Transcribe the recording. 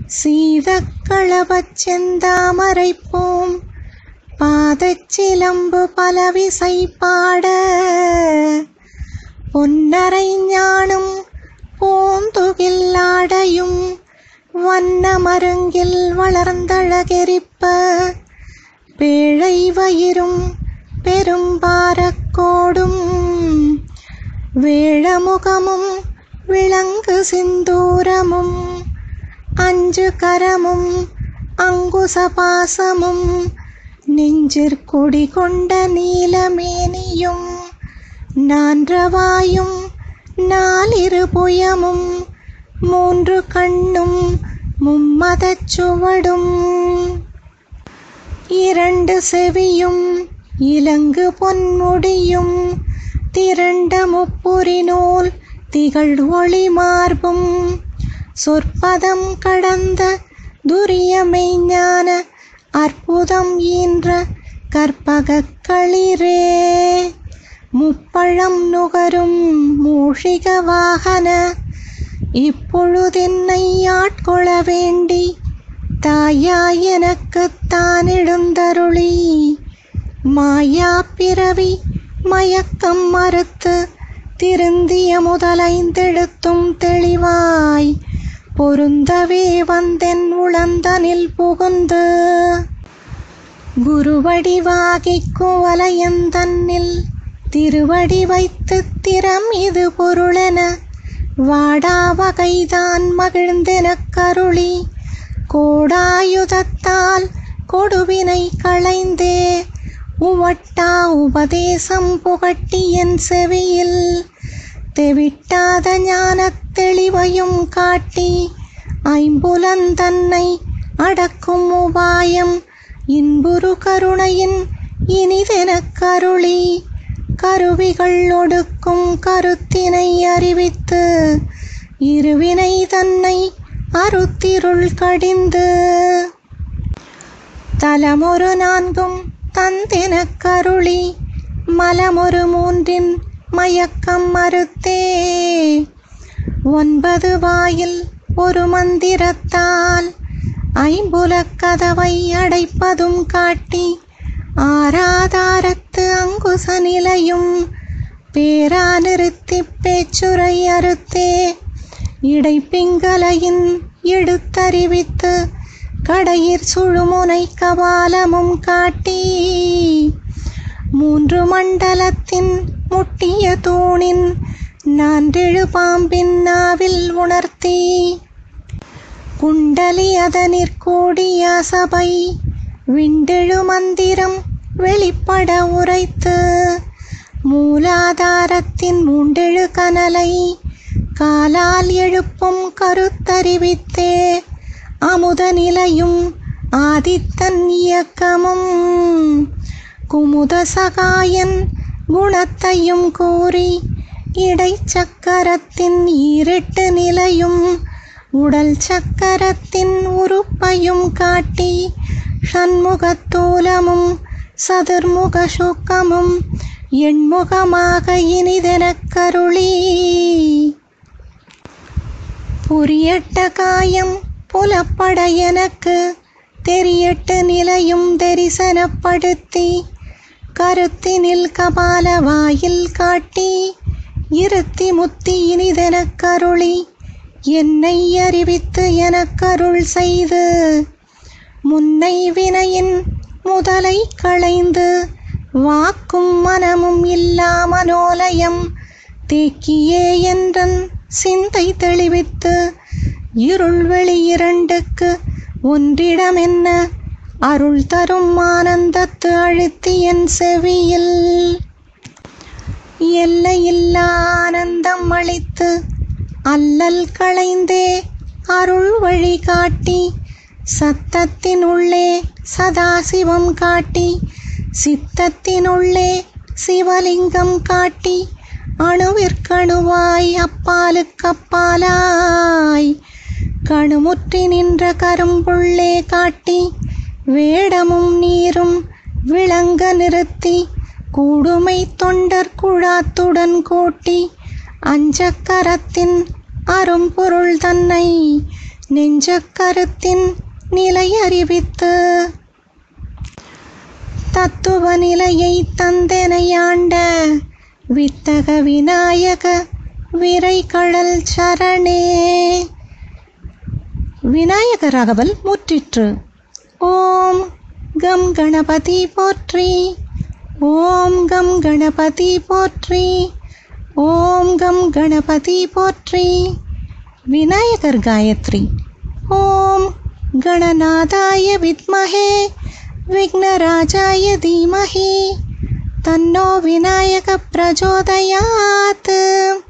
சீதக்களபச் செந்தாமரைப்பூம் பாதச் சிலம்பு பலவிசை பாட பொன்னரை ஞாணும் பூந்துகில் ஆடையும் வண்ண மருங்கில் வளர்ந்தழகெரிப்ப பேழை வயிரும் பெரும்பாரக்கோடும் வேழமுகமும் விளங்கு சிந்தூரமும் அஞ்சு கரமும் அங்குசபாசமும் நெஞ்சிற்குடி கொண்ட நீலமேனியும் நான்றவாயும் நாலிரு புயமும் மூன்று கண்ணும் மும்மதச் சுவடும் இரண்டு செவியும் இலங்கு பொன்முடியும் திரண்ட முப்புரி நூல் திகழ் ஒளி மார்பும் சொற்பதம் கடந்த துரியமை ஞான அற்புதம் ஈன்ற கற்பகக் களிரே முப்பழம் நுகரும் மூஷிக வாகன இப்பொழுதென்னை ஆட்கொள வேண்டி தாயாய் எனக்குத் தானெழுந்தருளி மாயா பிறவி மயக்கம் மறுத்து திருந்திய முதலைந்தெழுத்தும் தெளிவாய் பொருந்தவே வந்தென் உளந்தனில் புகுந்து குருவடிவாகிக் குவலயந்தன்னில் திருவடி வைத்து திறம் இது பொருளென வாடா வகைதான் மகிழ்ந்தெனக் கருளி கோடாயுதத்தால் கொடுவினை களைந்தே உவட்டா உபதேசம் புகட்டி என் செவியில் தெவிட்டாத ஞானத் தெளிவையும் காட்டி ஐம்புலந்தன்னை அடக்கும் உபாயம் இன்புரு கருணையின் இனிதெனக் கருளி கருவிகள் ஒடுக்கும் கருத்தினை அறிவித்து இருவினை தன்னை அருத்திருள் கடிந்து தலமொரு நான்கும் தந்தெனக் கருளி மலமொரு மூன்றின் மயக்கம் மறுத்தே ஒன்பது வாயில் ஒரு மந்திரத்தால் ஐம்புலக் கதவை அடைப்பதும் காட்டி ஆராதாரத்து அங்குச நிலையும் பேரா நிறுத்திப் பேச்சுரை அறுத்தே இடைப்பிங்கலையின் எடுத்தறிவித்து கடையிற் சுழுமுனை கபாலமும் காட்டி மூன்று மண்டலத்தின் முட்டிய தூணின் நான்றெழு பாம்பின் நாவில் உணர்த்தி குண்டலி அதனிற்கூடிய சபை விண்டெழு மந்திரம் வெளிப்பட உரைத்து மூலாதாரத்தின் மூண்டெழு கனலை காலால் எழுப்பும் கருத்தறிவித்தே அமுத நிலையும் ஆதித்தன் இயக்கமும் குமுத சகாயன் குணத்தையும் கூறி இடைச்சக்கரத்தின் ஈரெட்டு நிலையும் உடல் சக்கரத்தின் உறுப்பையும் காட்டி ஷண்முகத்தூலமும் சதுர்முக சுக்கமும் எண்முகமாக இனிதெனக் கருளி புரியட்ட காயம் புலப்பட எனக்கு தெரியட்டு நிலையும் தரிசனப்படுத்தி கருத்தினில் கபால வாயில் காட்டி இருத்தி முத்தி இனிதெனக் கருளி என்னை அறிவித்து எனக்கருள் செய்து முன்னை வினையின் முதலை களைந்து வாக்கும் மனமும் இல்லா மனோலயம் தேக்கியே என்றன் சிந்தை தெளிவித்து இருள் வெளி இரண்டுக்கு ஒன்றிடமென்ன அருள் தரும் ஆனந்தத்து அழுத்தி என் செவியில் எல்லையில்லா ஆனந்தம் அளித்து அல்லல் களைந்தே அருள் வழி காட்டி சத்தத்தின் உள்ளே சதாசிவம் காட்டி சித்தத்தினுள்ளே சிவலிங்கம் காட்டி அணுவிற்கணுவாய் அப்பாலுக்கப்பாலாய் கணுமுற்றி நின்ற கரும்புள்ளே காட்டி வேடமும் நீரும் விளங்க நிறுத்தி கூடுமை தொண்டர் குழாத்துடன் கூட்டி அஞ்சக்கரத்தின் அரும்பொருள் தன்னை நெஞ்சக் கருத்தின் நிலை அறிவித்து தத்துவ நிலையை தந்தெனையாண்ட வித்தக விநாயக விரை கடல் சரணே விநாயக ராகவல் முற்றிற்று ஓம் கம் கணபதி போற்றி ஓம் கம் கணபதி போற்றி ஓம் கம் கணபதி போற்றி விநாயகர் காயத்ரி ஓம் गणनादाय विद्महे विघ्नराजाय धीमहि तन्नो विनायकप्रचोदयात्